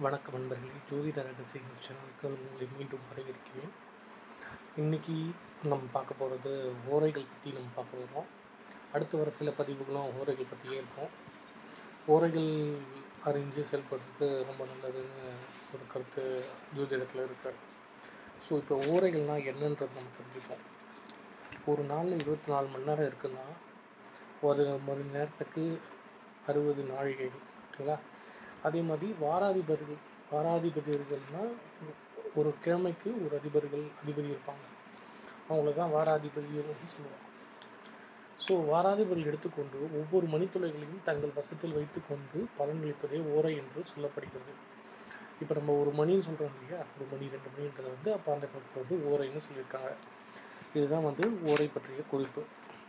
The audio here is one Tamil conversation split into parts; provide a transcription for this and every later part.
வணக்கம் நண்பர்களே ஜோதிட ரகசியங்கள் சேனலுக்கு உங்களை மீண்டும் வரவேற்கிறேன் இன்றைக்கி நம்ம பார்க்க போகிறது ஓரைகள் பற்றி நம்ம பார்க்க போகிறோம் அடுத்து வர சில பதிவுகளும் ஓரைகள் பற்றியே இருக்கும் ஓரைகள் அறிஞ்சு செயல்படுறது ரொம்ப நல்லதுன்னு ஒரு கருத்து ஜோதிடத்தில் இருக்கு ஸோ இப்போ ஓரைகள்னால் என்னன்றது நம்ம தெரிஞ்சுப்போம் ஒரு நாளில் இருபத்தி நாலு மணி நேரம் இருக்குன்னா ஒரு மணி நேரத்துக்கு அறுபது நாழிகைகள் ஓகேங்களா அதே மாதிரி வாராதிபர்கள் வாராதிபதிகள்னால் ஒரு கிழமைக்கு ஒரு அதிபர்கள் அதிபதி இருப்பாங்க அவங்கள தான் வாராதிபதிகள்னு சொல்லுவாங்க ஸோ வாராதிபர்கள் எடுத்துக்கொண்டு ஒவ்வொரு மணித்துளைகளையும் தங்கள் வசத்தில் வைத்துக்கொண்டு பலனளிப்பதே ஓரை என்று சொல்லப்படுகிறது இப்போ நம்ம ஒரு மணின்னு சொல்கிறோம் இல்லையா ஒரு மணி ரெண்டு மணின்றதை வந்து அப்போ அந்த காலத்தில் வந்து ஓரைன்னு சொல்லியிருக்காங்க இதுதான் வந்து ஓரை பற்றிய குறிப்பு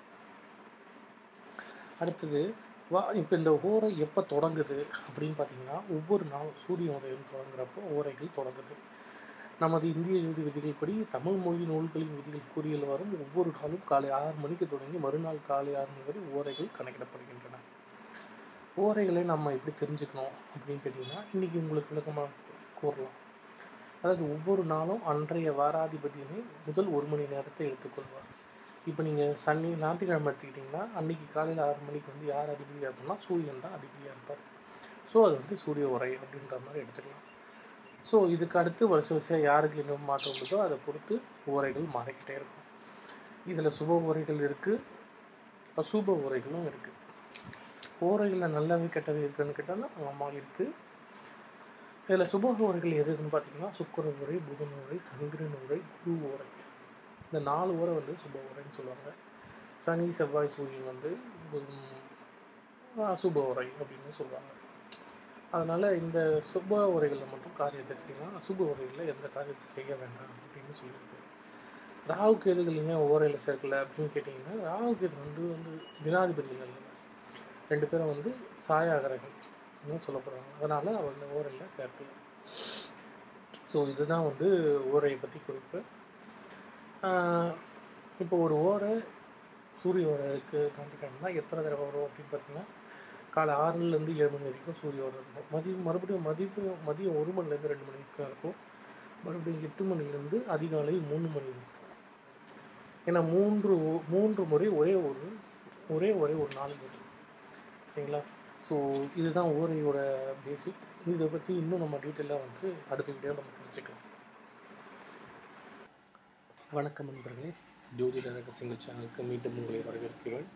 அடுத்தது வா இப்போ இந்த ஓரை எப்போ தொடங்குது அப்படின்னு பார்த்தீங்கன்னா ஒவ்வொரு நாள் சூரிய உதயம் தொடங்குறப்போ ஓரைகள் தொடங்குது நமது இந்திய யோதி விதிகள் படி தமிழ் மொழி நூல்களின் விதிகள் கூறியில் வரும் ஒவ்வொரு நாளும் காலை ஆறு மணிக்கு தொடங்கி மறுநாள் காலை ஆறு மணி வரை ஓரைகள் கணக்கிடப்படுகின்றன ஓரைகளை நம்ம எப்படி தெரிஞ்சுக்கணும் அப்படின்னு கேட்டிங்கன்னா இன்றைக்கி உங்களுக்கு விளக்கமாக கூறலாம் அதாவது ஒவ்வொரு நாளும் அன்றைய வாராதிபதியினை முதல் ஒரு மணி நேரத்தை எடுத்துக்கொள்வார் இப்போ நீங்கள் சனி ஞாயிற்றுக்கிழமை எடுத்துக்கிட்டிங்கன்னா அன்றைக்கி காலையில் ஆறு மணிக்கு வந்து யார் அதிபதியாக இருப்பார்னா சூரியன் தான் அதிபதியாக இருப்பார் ஸோ அது வந்து சூரிய உரை அப்படின்ற மாதிரி எடுத்துக்கலாம் ஸோ இதுக்கு அடுத்து வருஷ வருஷம் யாருக்கு என்ன மாற்றம் உள்ளதோ அதை பொறுத்து உரைகள் மாறிக்கிட்டே இருக்கும் இதில் சுப உரைகள் இருக்குது அசுப உரைகளும் இருக்குது ஓரைகளில் நல்லவை கெட்டவை இருக்குன்னு கேட்டால் ஆமாம் இருக்குது இதில் சுப உரைகள் எது எதுன்னு பார்த்தீங்கன்னா சுக்கர உரை புதன் உரை சந்திரன் உரை குரு உரை இந்த நாலு உரை வந்து சுப உரைன்னு சொல்லுவாங்க சனி செவ்வாய் சூரியன் வந்து அசுப உரை அப்படின்னு சொல்லுவாங்க அதனால் இந்த சுப உரைகளில் மட்டும் காரியத்தை செய்யலாம் அசுப உரைகளில் எந்த காரியத்தை செய்ய வேண்டாம் அப்படின்னு சொல்லியிருக்கு ராகு கேதுகள் ஏன் ஓரையில் சேர்க்கல அப்படின்னு கேட்டிங்கன்னா ராகு கேது வந்து வந்து தினாதிபதிகள் இல்லை ரெண்டு பேரும் வந்து சாயாகரகள்னு சொல்லப்படுறாங்க அதனால் அவங்க ஓரையில் சேர்க்கல ஸோ இதுதான் வந்து ஓரையை பற்றி குறிப்பு இப்போ ஒரு ஓரை சூரிய ஓரைக்கு காண்பிக்கணும்னா எத்தனை தடவை வரும் அப்படின்னு பார்த்தீங்கன்னா காலை ஆறுலேருந்து ஏழு மணி வரைக்கும் சூரிய ஓரை இருக்கும் மதியம் மறுபடியும் மதியம் மதியம் ஒரு மணிலேருந்து ரெண்டு மணி வரைக்கும் இருக்கும் மறுபடியும் எட்டு மணிலேருந்து அதிகாலை மூணு மணி வரைக்கும் ஏன்னா மூன்று மூன்று முறை ஒரே ஒரு ஒரே ஒரே ஒரு நாள் வரும் சரிங்களா ஸோ இதுதான் ஓரையோட பேசிக் இதை பற்றி இன்னும் நம்ம டீட்டெயிலாக வந்து அடுத்த வீடியோ நம்ம தெரிஞ்சுக்கலாம் வணக்கம் நண்பர்களே ஜோதிட ரகசியங்கள் சேனலுக்கு மீண்டும் உங்களை வரவேற்கிறேன்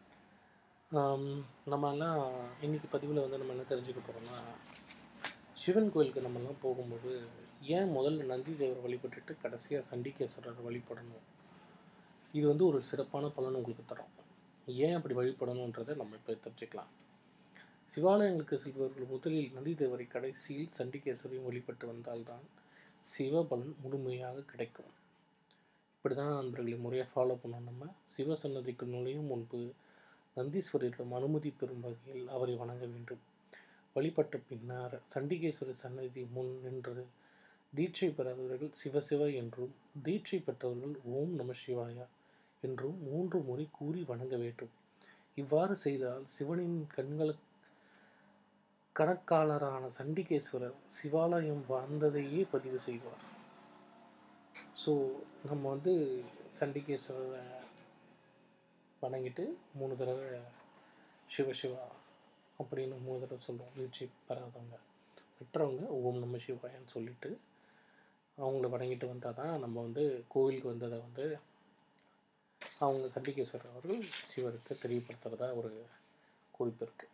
நம்மலாம் இன்றைக்கி பதிவில் வந்து நம்ம என்ன தெரிஞ்சுக்க போகிறோம்னா சிவன் கோயிலுக்கு நம்மலாம் போகும்போது ஏன் முதல்ல நந்தி தேவரை வழிபட்டுட்டு கடைசியாக சண்டிகேஸ்வரர் வழிபடணும் இது வந்து ஒரு சிறப்பான பலன் உங்களுக்கு தரும் ஏன் அப்படி வழிபடணுன்றதை நம்ம இப்போ தெரிஞ்சுக்கலாம் சிவாலயங்களுக்கு செல்பவர்கள் முதலில் நந்தி தேவரை கடைசியில் சண்டிகேஸ்வரையும் வழிபட்டு வந்தால்தான் சிவபலன் முழுமையாக கிடைக்கும் இப்படி தான் நண்பர்களை முறையாக ஃபாலோ பண்ணோம் நம்ம சிவசன்னதிக்கு நுழையும் முன்பு நந்தீஸ்வரரிடம் அனுமதி பெறும் வகையில் அவரை வணங்க வேண்டும் வழிபட்ட பின்னர் சண்டிகேஸ்வரர் சன்னதி முன் நின்று தீட்சை பெறாதவர்கள் சிவசிவ என்றும் தீட்சை பெற்றவர்கள் ஓம் நம சிவாயா என்றும் மூன்று முறை கூறி வணங்க வேண்டும் இவ்வாறு செய்தால் சிவனின் கண்கள கணக்காளரான சண்டிகேஸ்வரர் சிவாலயம் வாழ்ந்ததையே பதிவு செய்வார் ஸோ நம்ம வந்து சண்டிகேஸ்வரரை வணங்கிட்டு மூணு தடவை சிவசிவா அப்படின்னு மூணு தடவை சொல்லுவோம் வீழ்ச்சி பெறாதவங்க பெற்றவங்க ஓம் நம்ம சிவாயன்னு சொல்லிட்டு அவங்கள வணங்கிட்டு வந்தால் தான் நம்ம வந்து கோவிலுக்கு வந்ததை வந்து அவங்க சண்டிகேஸ்வரர் அவர்கள் சிவருக்கு தெரியப்படுத்துகிறதா ஒரு குறிப்பு இருக்குது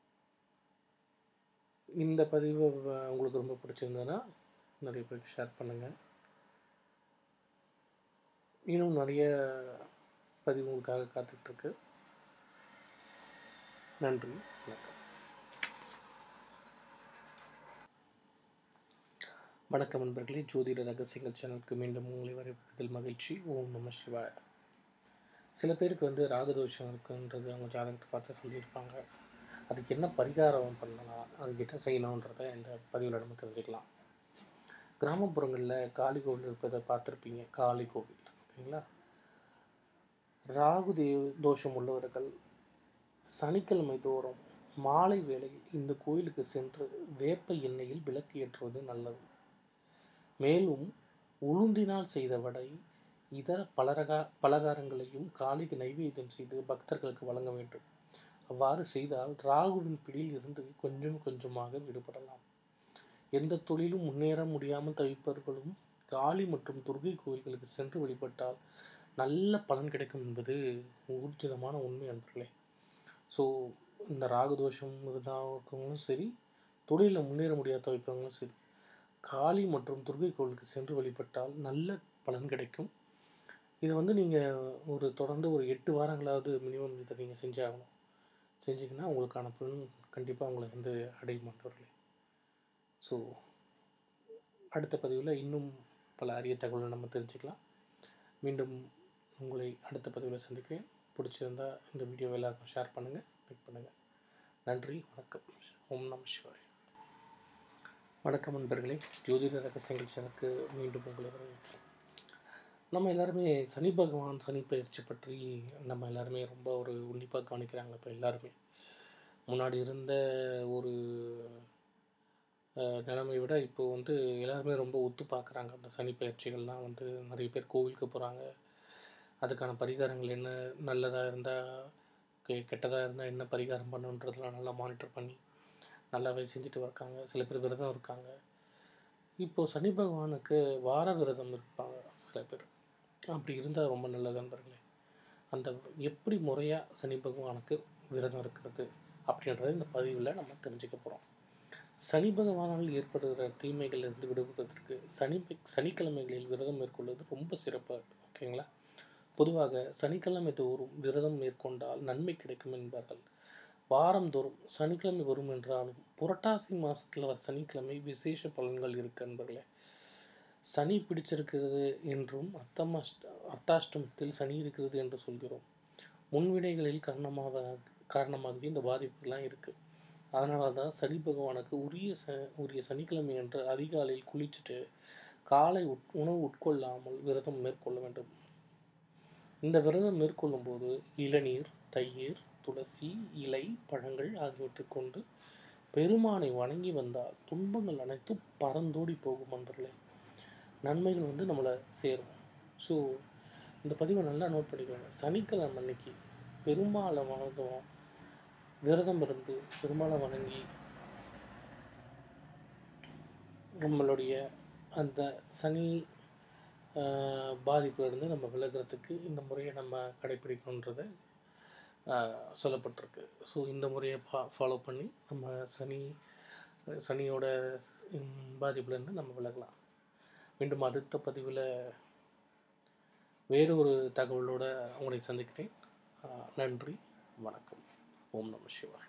இந்த பதிவு உங்களுக்கு ரொம்ப பிடிச்சிருந்ததுன்னா நிறைய பேருக்கு ஷேர் பண்ணுங்கள் இன்னும் நிறைய பதிவு உங்களுக்காக காத்துட்ருக்கு நன்றி வணக்கம் வணக்கம் நண்பர்களே ஜோதிட ரகசியங்கள் சேனலுக்கு மீண்டும் உங்களை வரவேற்பதில் மகிழ்ச்சி ஓம் நம சிவாய சில பேருக்கு வந்து ராகதோஷம் இருக்குன்றது அவங்க ஜாதகத்தை பார்த்து சொல்லியிருப்பாங்க அதுக்கு என்ன பரிகாரம் பண்ணலாம் அதுக்கு என்ன செய்யணுன்றதை இந்த பதிவில் நம்ம தெரிஞ்சுக்கலாம் கிராமப்புறங்களில் காளி கோவில் இருப்பதை பார்த்துருப்பீங்க காளி கோவில் ஓகேங்களா ராகு தே தோஷம் உள்ளவர்கள் சனிக்கிழமை தோறும் மாலை வேளையில் இந்த கோயிலுக்கு சென்று வேப்ப எண்ணெயில் விளக்கு ஏற்றுவது நல்லது மேலும் உளுந்தினால் செய்த வடை இதர பலரகா பலகாரங்களையும் காளிக்கு நைவேத்தியம் செய்து பக்தர்களுக்கு வழங்க வேண்டும் அவ்வாறு செய்தால் ராகுவின் பிடியில் இருந்து கொஞ்சம் கொஞ்சமாக விடுபடலாம் எந்த தொழிலும் முன்னேற முடியாமல் தவிப்பவர்களும் காளி மற்றும் துர்கை கோயில்களுக்கு சென்று வழிபட்டால் நல்ல பலன் கிடைக்கும் என்பது ஊர்ஜிதமான உண்மை நண்பர்களே ஸோ இந்த ராகு தோஷம் இருந்தாலும் சரி தொழிலில் முன்னேற முடியாத தவிப்பவங்களும் சரி காளி மற்றும் துர்கை கோவிலுக்கு சென்று வழிபட்டால் நல்ல பலன் கிடைக்கும் இதை வந்து நீங்கள் ஒரு தொடர்ந்து ஒரு எட்டு வாரங்களாவது மினிமம் இதை நீங்கள் செஞ்சாகணும் செஞ்சிங்கன்னா உங்களுக்கான பலன் கண்டிப்பாக உங்களை வந்து அடையும் மாட்டவர்களே ஸோ அடுத்த பதிவில் இன்னும் பல அரிய தகவலை நம்ம தெரிஞ்சுக்கலாம் மீண்டும் உங்களை அடுத்த பதிவில் சந்திக்கிறேன் பிடிச்சிருந்தா இந்த வீடியோவை எல்லாருக்கும் ஷேர் பண்ணுங்கள் லைக் பண்ணுங்கள் நன்றி வணக்கம் ஓம் நம சிவாய் வணக்கம் நண்பர்களே ஜோதிட ரகசியங்கள் சேனலுக்கு மீண்டும் உங்களை வரவேற்கிறோம் நம்ம எல்லாருமே சனி பகவான் சனி பயிற்சி பற்றி நம்ம எல்லாருமே ரொம்ப ஒரு உன்னிப்பாக கவனிக்கிறாங்க இப்போ எல்லாருமே முன்னாடி இருந்த ஒரு அஹ், நிலைமையை விட இப்போ வந்து எல்லாருமே ரொம்ப ஒத்து பார்க்குறாங்க அந்த சனி பயிற்சிகள்லாம் வந்து நிறைய பேர் கோவிலுக்கு போகிறாங்க அதுக்கான பரிகாரங்கள் என்ன நல்லதாக இருந்தால் கெ கெட்டதாக இருந்தால் என்ன பரிகாரம் பண்ணுன்றதெல்லாம் நல்லா மானிட்டர் பண்ணி நல்லாவே செஞ்சுட்டு இருக்காங்க சில பேர் விரதம் இருக்காங்க இப்போது சனி பகவானுக்கு வார விரதம் இருப்பாங்க சில பேர் அப்படி இருந்தால் ரொம்ப நல்லது நண்பர்களே அந்த எப்படி முறையாக சனி பகவானுக்கு விரதம் இருக்கிறது அப்படின்றத இந்த பதிவில் நம்ம தெரிஞ்சுக்க போகிறோம் சனி பகவானால் ஏற்படுகிற தீமைகளிலிருந்து விடுபடுவதற்கு சனி சனிக்கிழமைகளில் விரதம் மேற்கொள்வது ரொம்ப சிறப்பு ஓகேங்களா பொதுவாக சனிக்கிழமை தோறும் விரதம் மேற்கொண்டால் நன்மை கிடைக்கும் என்பார்கள் வாரந்தோறும் சனிக்கிழமை வரும் என்றாலும் புரட்டாசி மாதத்தில் வர சனிக்கிழமை விசேஷ பலன்கள் இருக்கு நண்பர்களே சனி பிடிச்சிருக்கிறது என்றும் அர்த்தமாஷ்ட அர்த்தாஷ்டமத்தில் சனி இருக்கிறது என்று சொல்கிறோம் முன்வினைகளில் காரணமாக காரணமாகவே இந்த பாதிப்புகள்லாம் இருக்குது அதனால தான் சனி பகவானுக்கு உரிய ச உரிய சனிக்கிழமை என்று அதிகாலையில் குளிச்சுட்டு காலை உட் உணவு உட்கொள்ளாமல் விரதம் மேற்கொள்ள வேண்டும் இந்த விரதம் மேற்கொள்ளும்போது இளநீர் தயிர் துளசி இலை பழங்கள் ஆகியவற்றை கொண்டு பெருமானை வணங்கி வந்தால் துன்பங்கள் அனைத்தும் பறந்தோடி போகும் நண்பர்களே நன்மைகள் வந்து நம்மளை சேரும் ஸோ இந்த பதிவை நல்லா நோட் பண்ணிக்கோங்க சனிக்கிழமை அன்னைக்கு பெருமாளை வணங்குவோம் விரதம் இருந்து பெருமாளை வணங்கி நம்மளுடைய அந்த சனி ஆஹ், பாதிப்பிலிருந்து நம்ம விலகிறதுக்கு இந்த முறையை நம்ம கடைப்பிடிக்கணுன்றதை ஆஹ், சொல்லப்பட்டிருக்கு ஸோ இந்த முறையை ஃபா ஃபாலோ பண்ணி நம்ம சனி சனியோட ம், பாதிப்புலேருந்து நம்ம விலகலாம் மீண்டும் அடுத்த பதிவில் வேறொரு தகவலோட உங்களை சந்திக்கிறேன் ஆஹ், நன்றி வணக்கம் ஓம் நம சிவாய்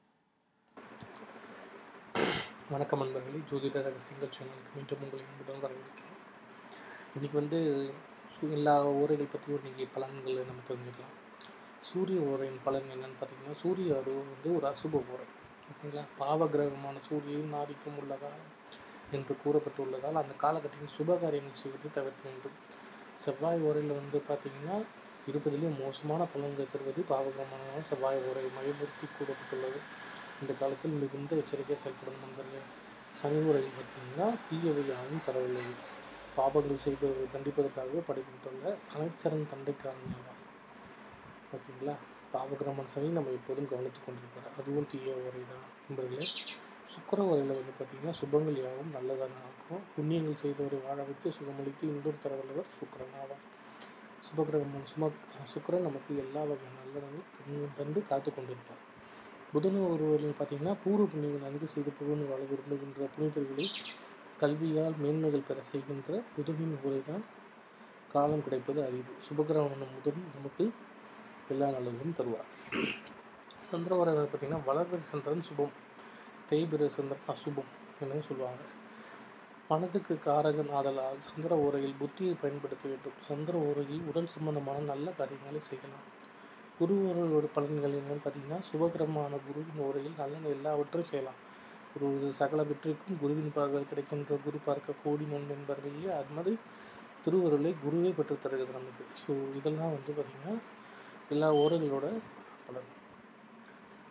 வணக்கம் நண்பர்களே ஜோதிட ரகசியங்கள் சேனலுக்கு மீண்டும் உங்களை அன்புடன் வரவேற்கிறேன் இன்றைக்கி வந்து சு- எல்லா ஓரைகள் பற்றியும் இன்றைக்கி பலன்களை நம்ம தெரிஞ்சுக்கலாம் சூரிய ஓரையின் பலன் என்னன்னு பார்த்தீங்கன்னா சூரிய அருவு வந்து ஒரு அசுப ஓரை ஓகேங்களா பாவ கிரகமான சூரியன் ஆதிக்கம் உள்ளதா என்று கூறப்பட்டுள்ளதால் அந்த காலகட்டத்தில் சுப காரியங்கள் செய்வதை தவிர்க்க வேண்டும் செவ்வாய் ஓரையில் வந்து பார்த்திங்கன்னா இருப்பதிலே மோசமான பலன்கள் தருவது பாவகிரகமான செவ்வாய் ஓரை மையப்படுத்தி கூறப்பட்டுள்ளது இந்த காலத்தில் மிகுந்த எச்சரிக்கை செயல்படும் நண்பர்களே சனி உரையில் பார்த்தீங்கன்னா தீயவை யாரும் தரவில்லை பாபங்கள் செய்பவர்களை தண்டிப்பதற்காகவே படைக்கப்பட்டுள்ள சனைச்சரன் தண்டைக்காரன் ஆவார் ஓகேங்களா பாவகிரமன் சனி நம்ம எப்போதும் கவனித்துக் கொண்டிருப்பார் அதுவும் தீய உரை தான் நண்பர்களே சுக்கர உரையில் வந்து பார்த்திங்கன்னா சுபங்கள் யாவும் நல்லதாக நடக்கும் புண்ணியங்கள் செய்தவரை வாழ வைத்து சுகமளித்து இன்பம் தர வல்லவர் சுக்கரன் ஆவார் சுபகிரகமான சும சுக்கரன் நமக்கு எல்லா வகையான நல்லதங்களும் தந்து தந்து காத்து கொண்டிருப்பார் புதன் ஒருவரில் பார்த்தீங்கன்னா பூர்வ புண்ணியங்கள் நன்கு செய்து புகழ் வாழ விரும்புகின்ற புனிதர்களை கல்வியால் மேன்மைகள் பெற செய்கின்ற புதனின் உரைதான் காலம் கிடைப்பது அரிது சுபகிரகமான புதன் நமக்கு எல்லா நல்லதும் தருவார் சந்திரவரன் பார்த்தீங்கன்னா வளர்பிற சந்திரன் சுபம் தேய்பிற சந்திரன் அசுபம் என்று சொல்லுவாங்க மனதுக்கு காரகன் ஆதலால் சந்திர ஓரையில் புத்தியை பயன்படுத்த வேண்டும் சந்திர ஓரையில் உடல் சம்பந்தமான நல்ல காரியங்களை செய்யலாம் குரு ஓரையோட பலன்கள் என்னன்னு பார்த்தீங்கன்னா சுபகிரமான குருவின் ஓரையில் நல்ல எல்லாவற்றையும் செய்யலாம் ஒரு சகல வெற்றிக்கும் குருவின் பார்வையில் கிடைக்கின்ற குரு பார்க்க கோடி நோன் என்பார்கள் இல்லையா அது மாதிரி திருவருளை குருவே பெற்று தருகிறது நமக்கு ஸோ இதெல்லாம் வந்து பார்த்திங்கன்னா எல்லா ஓரைகளோட பலன்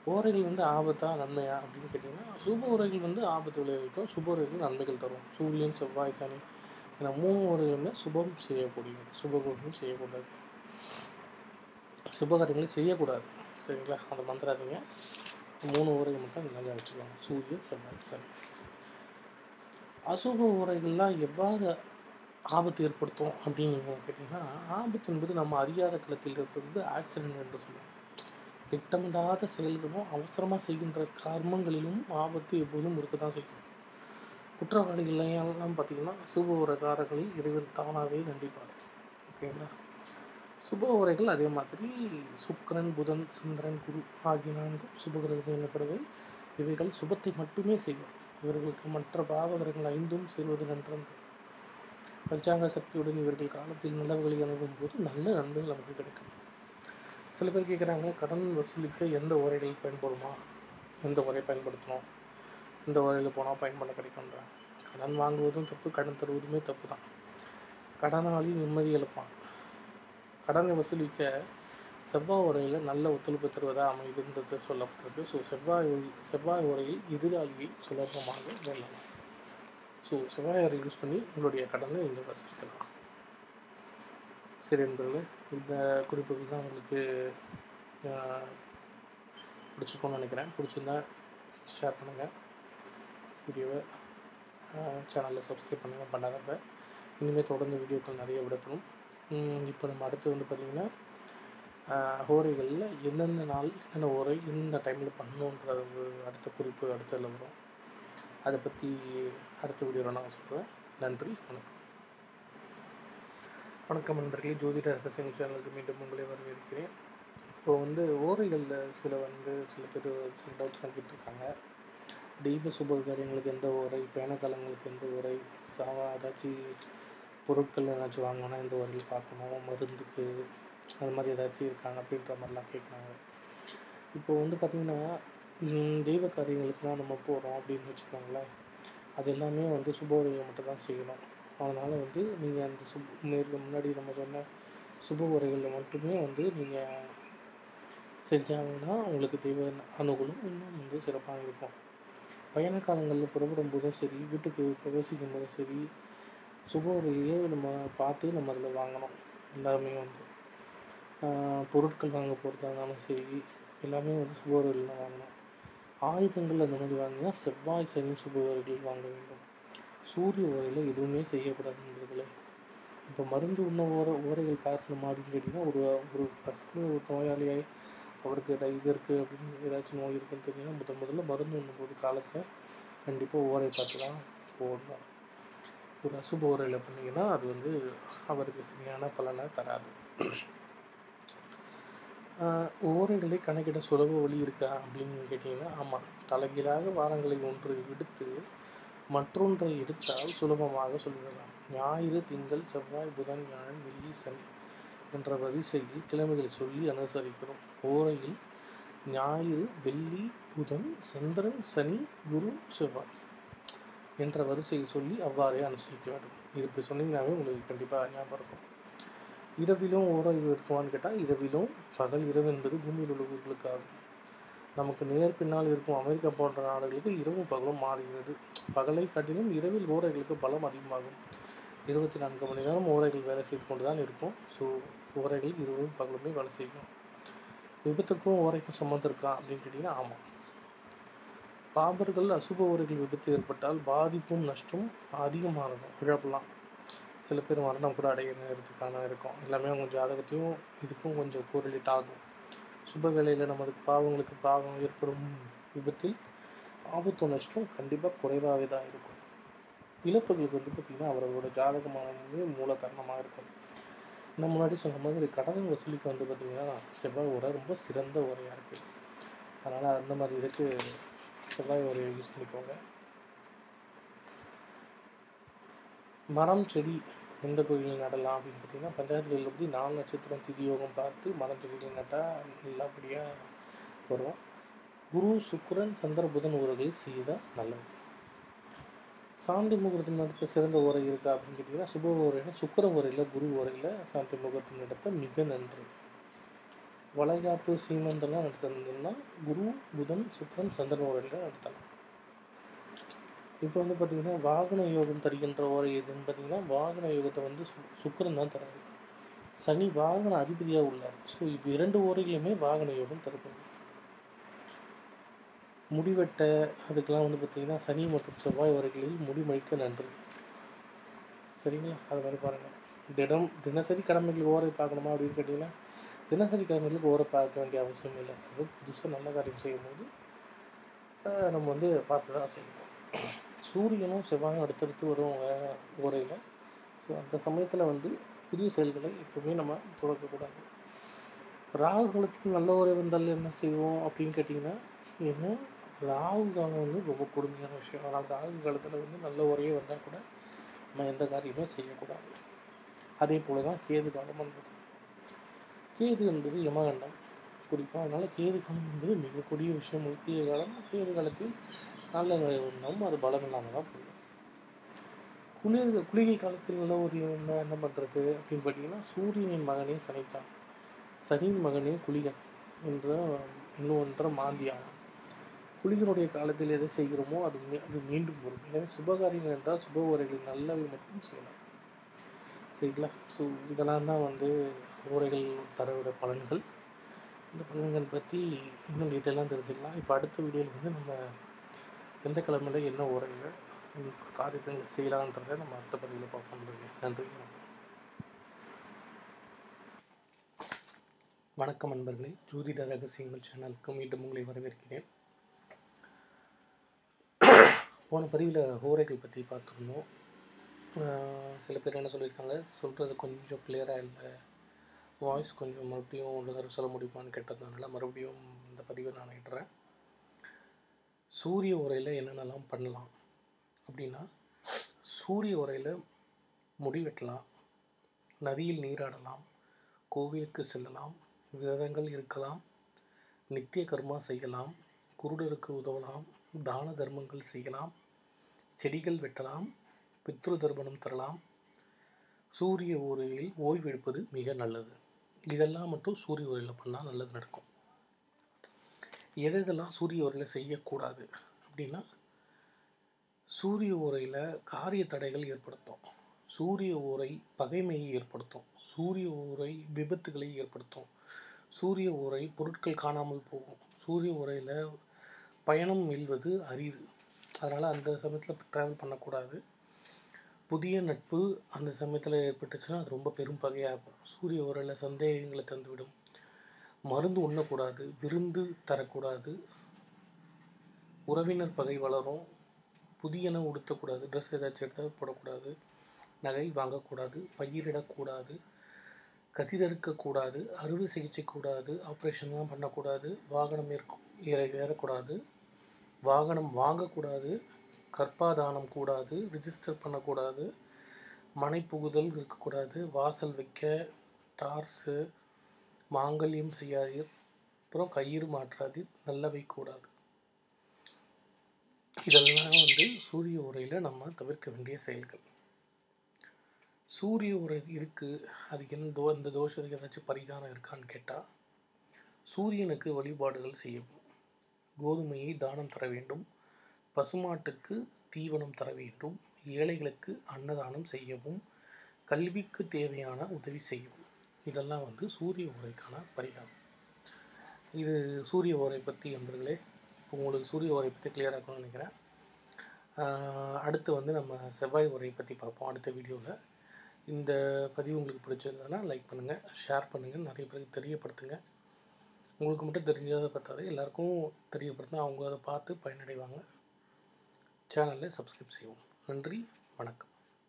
ஓரைகள் வந்து ஆபத்தா நன்மையா அப்படின்னு கேட்டிங்கன்னா சுப உரைகள் வந்து ஆபத்து விளைவிக்கும் சுப உரைகள் நன்மைகள் தரும் சூரியன் செவ்வாய் சனி என மூணு உரைகளுமே சுபம் செய்யக்கூடியது சுபகுரம் செய்யக்கூடாது சுபகாரியங்களை செய்யக்கூடாது சரிங்களா அதை மறந்துடாதீங்க மூணு உரைகள் மட்டும் நல்லா வச்சுக்கோங்க சூரியன் செவ்வாய் சனி அசுப உரைகள்லாம் எவ்வாறு ஆபத்து ஏற்படுத்தும் அப்படின்னு நீங்கள் கேட்டிங்கன்னா ஆபத்து என்பது நம்ம அறியாத களத்தில் இருப்பது ஆக்சிடென்ட் என்று சொல்லுவோம் திட்டமிடாத செயல்களும் அவசரமாக செய்கின்ற கர்மங்களிலும் ஆபத்து எப்போதும் இருக்க தான் செய்யும் குற்றவாளிகளையெல்லாம் பார்த்திங்கன்னா சுப உரகாரங்களில் இறைவன் தானாகவே தண்டிப்பார் ஓகேங்களா சுப உரைகள் அதே மாதிரி சுக்கிரன் புதன் சந்திரன் குரு ஆகிய நான்கும் சுபகிரகங்கள் எனப்படுவை இவைகள் சுபத்தை மட்டுமே செய்வார் இவர்களுக்கு மற்ற பாவகிரகங்கள் ஐந்தும் சேர்வது நன்றன்று பஞ்சாங்க சக்தியுடன் இவர்கள் காலத்தில் நிலவுகளை அணுகும் போது நல்ல நன்மைகள் நமக்கு கிடைக்கும் சில பேர் கேட்குறாங்க கடன் வசூலிக்க எந்த உரைகள் பயன்படுமா எந்த உரை பயன்படுத்தணும் இந்த உரையில் போனால் பயன்பட கிடைக்கும்ன்றாங்க கடன் வாங்குவதும் தப்பு கடன் தருவதுமே தப்பு தான் கடனாளி நிம்மதி இழப்பான் கடனை வசூலிக்க செவ்வாய் உரையில் நல்ல ஒத்துழைப்பு தருவதாக அமைதுன்றது சொல்லப்பட்டிருக்கு ஸோ செவ்வாய் உரை- செவ்வாய் உரையில் எதிராளியை சுலபமாக வெல்லலாம் ஸோ செவ்வாய் உரை யூஸ் பண்ணி உங்களுடைய கடனை நீங்கள் வசூலிக்கலாம் சரி நண்பர்களே இந்த குறிப்புகள் தான் உங்களுக்கு ஆஹ், பிடிச்சிருக்கும்னு நினைக்கிறேன் பிடிச்சிருந்தா ஷேர் பண்ணுங்கள் வீடியோவை சேனலில் சப்ஸ்கிரைப் பண்ணுங்கள் பண்ணாதப்ப இனிமேல் தொடர்ந்து வீடியோக்கள் நிறைய விடப்படும் உம், இப்போ நம்ம அடுத்து வந்து பார்த்திங்கன்னா ஹோரைகளில் எந்தெந்த நாள் என்னென்ன ஓரை எந்த டைமில் பண்ணணுன்ற ஒரு அடுத்த குறிப்பு அடுத்ததில் வரும் அதை பற்றி அடுத்த வீடியோவில் நான் சொல்கிறேன் நன்றி வணக்கம் வணக்கம் நண்பர்களே ஜோதிட ரகசியம் சேனலுக்கு மீண்டும் உங்களை வரவேற்கிறேன் இப்போ வந்து ஓரைகளில் சில வந்து சில பேர் சில டவுட்ஸ்லாம் கேட்டிருக்காங்க தெய்வ சுப காரியங்களுக்கு எந்த உரை பயண காலங்களுக்கு எந்த உரை சாவா ஏதாச்சும் பொருட்கள் ஏதாச்சும் வாங்கணும்னா எந்த உரையில் பார்க்கணும் மருந்துக்கு அது மாதிரி ஏதாச்சும் இருக்காங்க அப்படின்ற மாதிரிலாம் கேட்குறாங்க இப்போ வந்து பார்த்திங்கன்னா ம், தெய்வ காரியங்களுக்குலாம் நம்ம போகிறோம் அப்படின்னு வச்சுக்கோங்களேன் அது எல்லாமே வந்து சுப உரையில் மட்டும் தான் செய்யணும் அதனால் வந்து நீங்கள் அந்த சுப் மேற்கு முன்னாடி நம்ம சொன்ன சுப உரைகளில் மட்டுமே வந்து நீங்கள் செஞ்சாங்கன்னா உங்களுக்கு தெய்வ அனுகூலம் இன்னும் வந்து சிறப்பாக இருக்கும் பயண காலங்களில் புறப்படும் போதும் சரி வீட்டுக்கு பிரவேசிக்கும் போதும் சரி சுப உரையை நம்ம பார்த்து நம்ம அதில் வாங்கணும் எல்லாமே வந்து ஆஹ், பொருட்கள் வாங்க போகிறதா இருந்தாலும் சரி எல்லாமே வந்து சுப உரையில் தான் வாங்கணும் ஆயுதங்கள் அந்த மாதிரி வாங்கினா செவ்வாய் சனி சுப உரைகள் வாங்க வேண்டும் சூரிய உரையில் எதுவுமே செய்யக்கூடாது நண்பர்களே இப்போ மருந்து உண்ண ஓர ஓரைகள் பார்க்கணுமா அப்படின்னு கேட்டிங்கன்னா ஒரு ஒரு ஃபஸ்ட்டு ஒரு நோயாளியாய் அவருக்கு இட- இது இருக்குது அப்படின்னு ஏதாச்சும் நோய் இருக்குன்னு தெரிஞ்சுன்னா முதல் முதல்ல மருந்து உண்ணும்போது காலத்தை கண்டிப்பாக ஓரை பார்த்து தான் போடணும் ஒரு அசுப ஓரையில் பண்ணிங்கன்னா அது வந்து அவருக்கு சரியான பலனை தராது ஆஹ் ஓரைகளை கணக்கிட சுலப வழி இருக்கா அப்படின்னு கேட்டிங்கன்னா ஆமாம் தலைகீழாக வாரங்களை ஒன்று விடுத்து மற்றொன்றை எடுத்தால் சுலபமாக சொல்லிவிடலாம் ஞாயிறு திங்கள் செவ்வாய் புதன் வியாழன் வெள்ளி சனி என்ற வரிசையில் கிழமைகளை சொல்லி அனுசரிக்கிறோம் ஓரையில் ஞாயிறு வெள்ளி புதன் சந்திரன் சனி குரு செவ்வாய் என்ற வரிசையில் சொல்லி அவ்வாறே அனுசரிக்க வேண்டும் இது இப்படி சொன்னீங்கன்னாவே உங்களுக்கு கண்டிப்பாக ஞாபகம் இருக்கும் இரவிலும் ஓரறிவு இருக்குமான்னு கேட்டால் இரவிலும் பகல் இரவு என்பது பூமியில் உள்ளவர்களுக்கு ஆகும் நமக்கு நேர் பின்னால் இருக்கும் அமெரிக்கா போன்ற நாடுகளுக்கு இரவும் பகலும் மாறுகிறது பகலை காட்டிலும் இரவில் ஓரைகளுக்கு பலம் அதிகமாகும் இருபத்தி நான்கு மணி நேரம் ஓரைகள் வேலை செய்து கொண்டு தான் இருக்கும் ஸோ ஓரைகள் இரவும் பகலுமே வேலை செய்யும் விபத்துக்கும் ஓரைக்கும் சம்மந்தம் இருக்கா அப்படின்னு கேட்டிங்கன்னா ஆமாம் பாபர்கள் அசுப ஓரைகள் விபத்து ஏற்பட்டால் பாதிப்பும் நஷ்டம் அதிகமாக இருக்கும் இழப்பலாம் சில பேர் மரணம் கூட அடைய நேரத்துக்கான இருக்கும் எல்லாமே அவங்க ஜாதகத்தையும் இதுக்கும் கொஞ்சம் கோரிலேட் ஆகும் சுப வேளையில் நமது பாவங்களுக்கு பாவம் ஏற்படும் விபத்தில் ஆபத்து நஷ்டம் கண்டிப்பாக குறைவாகவே தான் இருக்கும் இழப்புகளுக்கு வந்து பார்த்திங்கன்னா அவர்களோட ஜாதகமானவே மூல காரணமாக இருக்கும் நம்ம முன்னாடி சொன்ன மாதிரி கடன் வசூலிக்க வந்து பார்த்திங்கன்னா செவ்வாய் உரை ரொம்ப சிறந்த உரையாக இருக்குது அதனால் அந்த மாதிரி இதுக்கு செவ்வாய் உரையை யூஸ் பண்ணிக்கோங்க மரம் செடி எந்த கோயிலில் நடலாம் அப்படின்னு பார்த்தீங்கன்னா பஞ்சாயத்தில் எப்படி நாலு நட்சத்திரம் திதி யோகம் பார்த்து மரம் செடிகள் நட்டால் நல்லபடியாக வரும் குரு சுக்கிரன் சந்திர புதன் உரைகளை செய்தால் நல்லது சாந்தி முகூர்த்தம் நடத்த சிறந்த உரை இருக்கா அப்படின்னு கேட்டிங்கன்னா சுப உரையில் சுக்கர உரையில் குரு உரையில் சாந்தி முகூர்த்தம் நடத்த மிக நன்று வளைகாப்பு சீமந்தெல்லாம் நடத்துறதுன்னா குரு புதன் சுக்கிரன் சந்திரன் ஓரையில் நடத்தலாம் இப்போ வந்து பார்த்திங்கன்னா வாகன யோகம் தருகின்ற ஓரை எதுன்னு பார்த்தீங்கன்னா வாகன யோகத்தை வந்து சு சுக்கிரன் தான் தராரு சனி வாகன அதிபதியாக உள்ளார் ஸோ இப்போ இரண்டு ஓரைகளுமே வாகன யோகம் தருப்பது முடிவெட்ட அதுக்கெல்லாம் வந்து பார்த்திங்கன்னா சனி மற்றும் செவ்வாய் ஓரைகளில் முடிமழிக்க நன்று சரிங்களா அது மாதிரி பாருங்கள் தினம் தினசரி கடமைகளுக்கு ஓரை பார்க்கணுமா அப்படின்னு கேட்டிங்கன்னா தினசரி கடமைகளுக்கு ஓரை பார்க்க வேண்டிய அவசியம் இல்லை அது புதுசாக நல்ல காரியம் செய்யும்போது ஆஹ், நம்ம வந்து பார்த்து தான் செய்யணும் சூரியனும் செவ்வாயும் அடுத்தடுத்து வரும் வே- ஓரையில் ஸோ அந்த சமயத்தில் வந்து புதிய செயல்களை எப்பவுமே நம்ம தொடங்கக்கூடாது ராகு காலத்துக்கு நல்ல உரை வந்தால் என்ன செய்வோம் அப்படின்னு கேட்டிங்கன்னா இன்னும் ராகு காலம் வந்து ரொம்ப கொடுமையான விஷயம் அதனால் ராகு காலத்தில் வந்து நல்ல உரையே வந்தால் கூட நம்ம எந்த காரியமே செய்யக்கூடாது அதே போல் தான் கேது காலம் என்பது கேது என்பது யமகண்டம் குறிப்பாக அதனால் கேது காலம் என்பது மிக கொடிய விஷயம் முக்கிய காலம் கேது காலத்தில் நல்ல உரை வந்தாலும் அது பலம் இல்லாமல் தான் போயிடும் குளிர் குளிகை காலத்தில் நல்ல ஒரு இருந்தால் என்ன பண்ணுறது அப்படின்னு பார்த்தீங்கன்னா சூரியனின் மகனே சனிச்சான் சனியின் மகனே குளிகன் என்ற இன்னொன்ற மாந்தியாகும் குளிகனுடைய காலத்தில் எதை செய்கிறோமோ அது மீ- அது மீண்டும் வரும் எனவே சுபகாரியங்கள் என்றால் சுப உரைகள் நல்லவை மட்டும் செய்யலாம் சரிங்களா ஸோ இதெல்லாம் தான் வந்து உரைகள் தரவிட பலன்கள் இந்த பலன்கள் பற்றி இன்னும் டீட்டெயிலாக தெரிஞ்சுக்கலாம் இப்போ அடுத்த வீடியோவில் வந்து நம்ம எந்த கிழமையில் என்ன உரைகள் இந்த காரியத்தை செய்யலான்றதை நம்ம அடுத்த பதிவில் பார்ப்போம் நண்பர்களே. நன்றி வணக்கம் வணக்கம் நண்பர்களே ஜோதிட ரகசியங்கள் சேனலுக்கு மீண்டும் உங்களை வரவேற்கிறேன் போன பதிவில் ஹோரைகள் பற்றி பார்த்துருந்தோம் ஆஹ் சில பேர் என்ன சொல்லியிருக்காங்க சொல்கிறது கொஞ்சம் கிளியராக இல்லை வாய்ஸ் கொஞ்சம் மறுபடியும் ஒரு தடவை சொல்ல முடியுமான்னு கேட்டதுனால மறுபடியும் இந்த பதிவை நான் இடுறேன் சூரிய உரையில் என்னென்னலாம் பண்ணலாம் அப்படின்னா சூரிய உரையில் முடி வெட்டலாம் நதியில் நீராடலாம் கோவிலுக்கு செல்லலாம் விரதங்கள் இருக்கலாம் நித்திய கர்மா செய்யலாம் குருடருக்கு உதவலாம் தான தர்மங்கள் செய்யலாம் செடிகள் வெட்டலாம் பித்ரு தர்ப்பணம் தரலாம் சூரிய உரையில் ஓய்வு எடுப்பது மிக நல்லது இதெல்லாம் மட்டும் சூரிய உரையில் பண்ணால் நல்லது நடக்கும் எது எதெல்லாம் சூரிய உரையில் செய்யக்கூடாது அப்படின்னா சூரிய உரையில் காரிய தடைகள் ஏற்படுத்தும் சூரிய உரை பகைமையை ஏற்படுத்தும் சூரிய உரை விபத்துகளை ஏற்படுத்தும் சூரிய உரை பொருட்கள் காணாமல் போகும் சூரிய உரையில் பயணம் மீள்வது அரிது அதனால் அந்த சமயத்தில் ட்ராவல் பண்ணக்கூடாது புதிய நட்பு அந்த சமயத்தில் ஏற்பட்டுச்சுன்னா அது ரொம்ப பெரும் பகையாகும் சூரிய உரையில் சந்தேகங்களை தந்துவிடும் மருந்து உண்ணக்கூடாது விருந்து தரக்கூடாது உறவினர் பகை வளரும் புதியன உடுத்தக்கூடாது ட்ரெஸ் ஏதாச்சும் எடுத்தால் போடக்கூடாது நகை வாங்கக்கூடாது பயிரிடக்கூடாது கதிரெடுக்கக்கூடாது அறுவை சிகிச்சை கூடாது ஆப்ரேஷன்லாம் பண்ணக்கூடாது வாகனம் ஏற்க ஏற ஏறக்கூடாது வாகனம் வாங்கக்கூடாது கற்பாதானம் கூடாது ரிஜிஸ்டர் பண்ணக்கூடாது மனை புகுதல் இருக்கக்கூடாது வாசல் வைக்க தார்ஸு மாங்கல்யம் செய்யாதீர் அப்புறம் கயிறு மாற்றாதீர் நல்லவை கூடாது இதெல்லாம் வந்து சூரிய உரையில் நம்ம தவிர்க்க வேண்டிய செயல்கள் சூரிய உரை இருக்குது அதுக்கு என்ன தோ இந்த தோஷத்துக்கு ஏதாச்சும் பரிகாரம் இருக்கான்னு கேட்டால் சூரியனுக்கு வழிபாடுகள் செய்யவும் கோதுமையை தானம் தர வேண்டும் பசுமாட்டுக்கு தீவனம் தர வேண்டும் ஏழைகளுக்கு அன்னதானம் செய்யவும் கல்விக்கு தேவையான உதவி செய்யவும் இதெல்லாம் வந்து சூரிய உரைக்கான பரிகாரம் இது சூரிய உரை பற்றி நண்பர்களே இப்போ உங்களுக்கு சூரிய உரை பற்றி கிளியராக இருக்கும்னு நினைக்கிறேன் ஆஹ் அடுத்து வந்து நம்ம செவ்வாய் உரை பற்றி பார்ப்போம் அடுத்த வீடியோவில் இந்த பதிவு உங்களுக்கு பிடிச்சிருந்ததுன்னா லைக் பண்ணுங்கள் ஷேர் பண்ணுங்கள் நிறைய பேருக்கு தெரியப்படுத்துங்க உங்களுக்கு மட்டும் தெரிஞ்சதை பார்த்தாது எல்லாருக்கும் தெரியப்படுத்தினா அவங்க அதை பார்த்து பயனடைவாங்க சேனலை சப்ஸ்கிரைப் செய்வோம் நன்றி வணக்கம்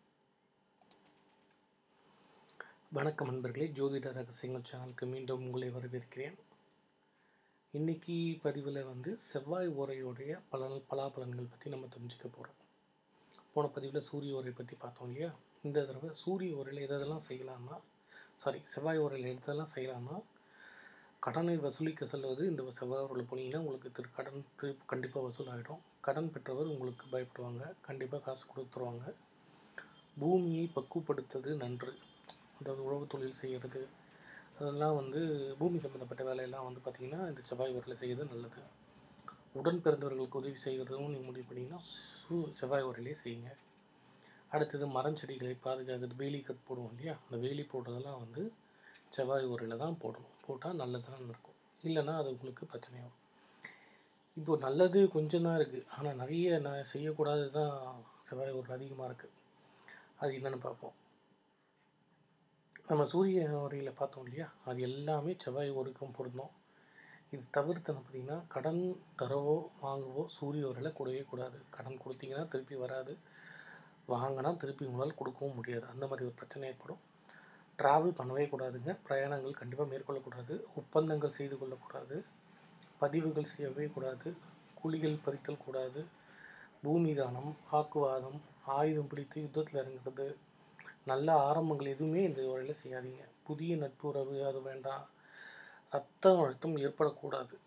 வணக்கம் நண்பர்களே ஜோதிட ரகசியங்கள் சேனலுக்கு மீண்டும் உங்களை வரவேற்கிறேன் இன்னைக்கு பதிவில் வந்து செவ்வாய் ஓரையோடைய பலன் பலாபலன்கள் பற்றி நம்ம தெரிஞ்சுக்க போகிறோம் போன பதிவில் சூரிய ஓரை பற்றி பார்த்தோம் இல்லையா இந்த தடவை சூரிய ஓரையில் எதெல்லாம் செய்யலாம்னா சாரி செவ்வாய் ஓரையில் எதெல்லாம் செய்யலாம்னா கடனை வசூலிக்க செல்வது இந்த செவ்வாய் ஓரையில் போனீங்கன்னா உங்களுக்கு திரு கடன் திரு கண்டிப்பாக வசூல் ஆகிடும் கடன் பெற்றவர் உங்களுக்கு பயப்படுவாங்க கண்டிப்பாக காசு கொடுத்துருவாங்க பூமியை பக்குவப்படுத்துறது நன்று அதாவது உழவு தொழில் செய்கிறது அதெல்லாம் வந்து பூமி சம்மந்தப்பட்ட வேலையெல்லாம் வந்து பார்த்திங்கன்னா இந்த செவ்வாய் உரையில் செய்கிறது நல்லது உடன் பிறந்தவர்களுக்கு உதவி செய்கிறதும் நீங்கள் முடிவு பண்ணிங்கன்னா சூ செவ்வாய் உரையிலே செய்யுங்க அடுத்தது மரம் செடிகளை பாதுகாக்கிறது வேலி கட் போடுவோம் இல்லையா அந்த வேலி போடுறதெல்லாம் வந்து செவ்வாய் உரையில் தான் போடணும் போட்டால் நல்லதாக இருக்கும் இல்லைன்னா அது உங்களுக்கு பிரச்சனையாகும் இப்போ நல்லது கொஞ்சம் தான் இருக்குது ஆனால் நிறைய நான் செய்யக்கூடாது தான் செவ்வாய் உரை அதிகமாக இருக்குது அது என்னென்னு பார்ப்போம் நம்ம சூரிய உரையில் பார்த்தோம் இல்லையா அது எல்லாமே செவ்வாய் உரைக்கும் பொருந்தோம் இது தவிர்த்து என்ன பார்த்தீங்கன்னா கடன் தரவோ வாங்கவோ சூரிய உரையில் கூடவே கூடாது கடன் கொடுத்தீங்கன்னா திருப்பி வராது வாங்கினா திருப்பி உங்களால் கொடுக்கவும் முடியாது அந்த மாதிரி ஒரு பிரச்சனை ஏற்படும் ட்ராவல் பண்ணவே கூடாதுங்க பிரயாணங்கள் கண்டிப்பாக மேற்கொள்ளக்கூடாது ஒப்பந்தங்கள் செய்து கொள்ளக்கூடாது பதிவுகள் செய்யவே கூடாது குழிகள் பறித்தல் கூடாது பூமி தானம் வாக்குவாதம் ஆயுதம் பிடித்து யுத்தத்தில் இறங்குறது நல்ல ஆரம்பங்கள் எதுவுமே இந்த உரையில் செய்யாதீங்க புதிய நட்பு உறவு அது வேண்டாம் ரத்த அழுத்தம் ஏற்படக்கூடாது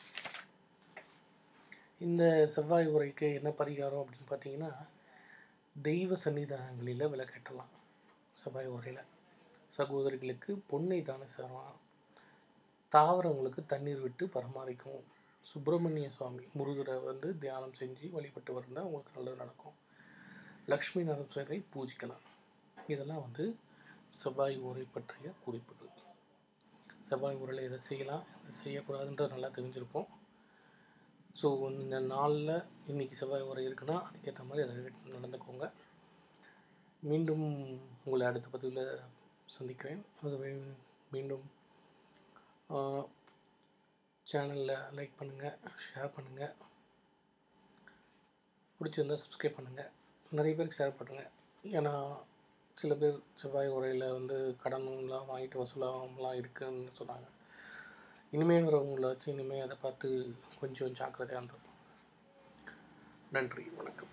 இந்த செவ்வாய் உரைக்கு என்ன பரிகாரம் அப்படின்னு பார்த்தீங்கன்னா தெய்வ சன்னிதானங்களில் விளக்கேற்றலாம் செவ்வாய் உரையில் சகோதரிகளுக்கு பொன்னை தானம் செய்யலாம் தாவரங்களுக்கு தண்ணீர் விட்டு பராமரிக்கும் சுப்பிரமணிய சுவாமி முருகரை வந்து தியானம் செஞ்சு வழிபட்டு வந்தால் உங்களுக்கு நல்லது நடக்கும் லக்ஷ்மி நரஸ்வரை பூஜிக்கலாம் இதெல்லாம் வந்து செவ்வாய் உரை பற்றிய குறிப்புகள் செவ்வாய் உரையில் இதை செய்யலாம் இதை செய்யக்கூடாதுன்றது நல்லா தெரிஞ்சிருப்போம் ஸோ இந்த நாளில் இன்றைக்கி செவ்வாய் உரை இருக்குன்னா அதுக்கேற்ற மாதிரி அதை நடந்துக்கோங்க மீண்டும் உங்களை அடுத்த பதிவில் சந்திக்கிறேன் அது வே- மீண்டும் சேனலில் லைக் பண்ணுங்கள் ஷேர் பண்ணுங்கள் பிடிச்சிருந்தா சப்ஸ்கிரைப் பண்ணுங்கள் நிறைய பேருக்கு ஷேர் பண்ணுங்கள் ஏன்னா சில பேர் செவ்வாய் உரையில் வந்து கடன்லாம் வாங்கிட்டு வசூலாகலாம் இருக்குன்னு சொன்னாங்க இனிமேல் வரவங்கள வச்சு இனிமேல் அதை பார்த்து கொஞ்சம் ஜாக்கிரதையாக இருந்திருப்போம் நன்றி வணக்கம்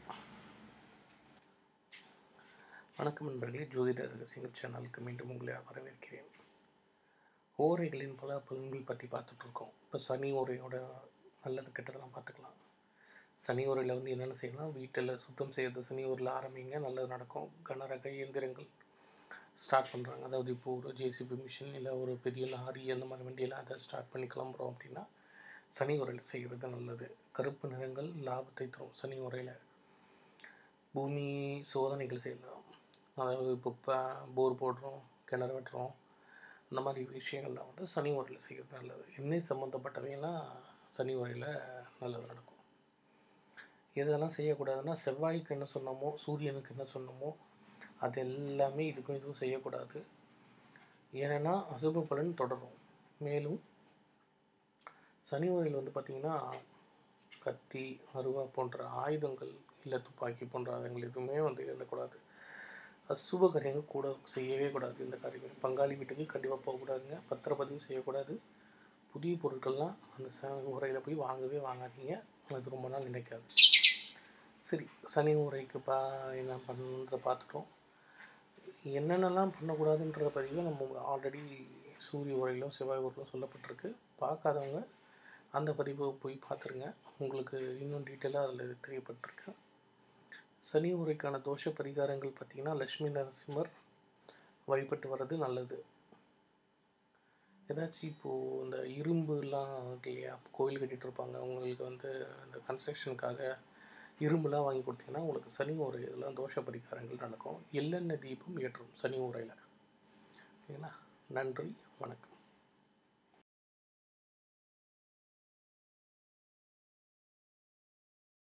வணக்கம் நண்பர்களே ஜோதிடர் ரகசியங்கள் சேனலுக்கு மீண்டும் உங்களை வரவேற்கிறேன் ஓரைகளின் பல பலன்கள் பற்றி பார்த்துட்ருக்கோம் இப்போ சனி ஓரையோட நல்லது கெட்டதெல்லாம் பார்த்துக்கலாம் சனி ஓரையில் வந்து என்னென்ன செய்யலாம் வீட்டில் சுத்தம் செய்கிறது சனி ஓரில் ஆரம்பிங்க நல்லது நடக்கும் கனரக இயந்திரங்கள் ஸ்டார்ட் பண்ணுறாங்க அதாவது இப்போ ஒரு ஜேசிபி மிஷின் இல்லை ஒரு பெரிய லாரி அந்த மாதிரி வண்டியெல்லாம் அதை ஸ்டார்ட் பண்ணி கிளம்புறோம் அப்படின்னா சனி உரையில் செய்கிறது நல்லது கருப்பு நிறங்கள் லாபத்தை தரும் சனி உரையில் பூமி சோதனைகள் செய்யலாம் அதாவது இப்போ ப- போர் போடுறோம் கிணறு வெட்டுறோம் இந்த மாதிரி விஷயங்கள்லாம் வந்து சனி உரையில் செய்கிறது நல்லது எண்ணெய் சம்மந்தப்பட்டவையெல்லாம் சனி உரையில் நல்லது நடக்கும் எதெல்லாம் செய்யக்கூடாதுன்னா செவ்வாய்க்கு என்ன சொன்னோமோ சூரியனுக்கு என்ன சொன்னோமோ அது எல்லாமே இதுக்கும் இதுவும் செய்யக்கூடாது ஏன்னா அசுப பலன் தொடரும் மேலும் சனி உரையில் வந்து பார்த்திங்கன்னா கத்தி அருவா போன்ற ஆயுதங்கள் இல்லை துப்பாக்கி போன்ற ஆயுதங்கள் எதுவுமே வந்து எழுதக்கூடாது அசுப காரியங்கள் கூட செய்யவே கூடாது இந்த காரியங்கள் பங்காளி வீட்டுக்கு கண்டிப்பாக போகக்கூடாதுங்க பத்திரப்பதிவு செய்யக்கூடாது புதிய பொருட்கள்லாம் அந்த ச உரையில் போய் வாங்கவே வாங்காதீங்க அது ரொம்ப நாள் நினைக்காது சரி சனி உரைக்கு பா என்ன பண்ணுறத பார்த்துட்டோம் என்னென்னலாம் பண்ணக்கூடாதுன்ற பதிவை நம்ம ஆல்ரெடி சூரிய உரையிலும் செவ்வாய் உரையிலும் சொல்லப்பட்டிருக்கு பார்க்காதவங்க அந்த பதிவை போய் பார்த்துருங்க உங்களுக்கு இன்னும் டீட்டெயிலாக அதில் தெரியப்பட்டிருக்கு சனி உரைக்கான தோஷ பரிகாரங்கள் பார்த்திங்கன்னா லட்சுமி நரசிம்மர் வழிபட்டு வர்றது நல்லது ஏதாச்சும் இப்போது இந்த இரும்புலாம் இருக்கு இல்லையா கோயில் கட்டிகிட்டு இருப்பாங்க அவங்களுக்கு வந்து இந்த கன்ஸ்ட்ரக்ஷனுக்காக இரும்புலாம் வாங்கி கொடுத்தீங்கன்னா உங்களுக்கு சனி உரை இதெல்லாம் தோஷ பரிகாரங்கள் நடக்கும் எள்ளெண்ணெய் தீபம் ஏற்றும் சனி உரையில் ஓகேங்களா நன்றி வணக்கம்